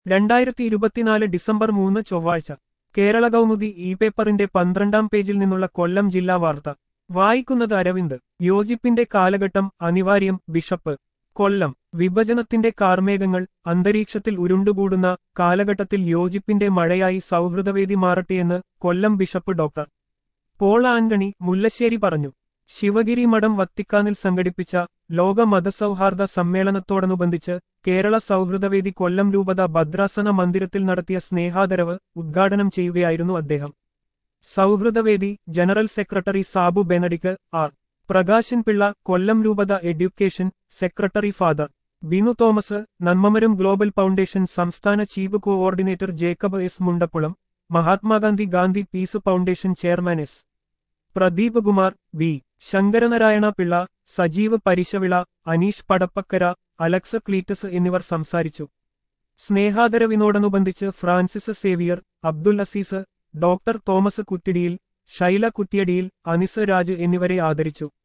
രണ്ടായിരത്തി ഇരുപത്തിനാല് ഡിസംബർ മൂന്ന് ചൊവ്വാഴ്ച കേരള കൗമുദി ഇ പേപ്പറിന്റെ പന്ത്രണ്ടാം പേജിൽ നിന്നുള്ള കൊല്ലം ജില്ലാ വാർത്ത വായിക്കുന്നത് അരവിന്ദ് യോജിപ്പിന്റെ കാലഘട്ടം അനിവാര്യം ബിഷപ്പ് കൊല്ലം വിഭജനത്തിന്റെ കാർമേഘങ്ങൾ അന്തരീക്ഷത്തിൽ ഉരുണ്ടുകൂടുന്ന കാലഘട്ടത്തിൽ യോജിപ്പിന്റെ മഴയായി സൗഹൃദവേദി മാറട്ടെയെന്ന് കൊല്ലം ബിഷപ്പ് ഡോക്ടർ പോൾ ആന്റണി മുല്ലശ്ശേരി പറഞ്ഞു ശിവഗിരി മഠം വത്തിക്കാനിൽ സംഘടിപ്പിച്ച ലോക മതസൗഹാർദ്ദ സമ്മേളനത്തോടനുബന്ധിച്ച് കേരള സൗഹൃദവേദി കൊല്ലം രൂപത ഭദ്രാസന മന്ദിരത്തിൽ നടത്തിയ സ്നേഹാദരവ് ഉദ്ഘാടനം ചെയ്യുകയായിരുന്നു അദ്ദേഹം സൗഹൃദവേദി general secretary Sabu Benedict R Prakashan Pillai Kollam രൂപത education secretary father Binu Thomas Nanmamaram global foundation സംസ്ഥാന chief coordinator Jacob S Mundappulam Mahatma Gandhi Gandhi peace foundation chairman S Pradeep Kumar V Sankaranarayana Pillai Sajeev Parisavila Aneesh Padappakkara Alex Cletus എന്നിവർ സംസാരിച്ചു സ്നേഹാദരവിനോടനുബന്ധിച്ച് ഫ്രാൻസിസ് സേവിയർ അബ്ദുൽ അസീസ് ഡോക്ടർ തോമസ് കുറ്റിടിയിൽ ഷൈല കുറ്റിയടിയിൽ അനിസ് രാജ് എന്നിവരെ ആദരിച്ചു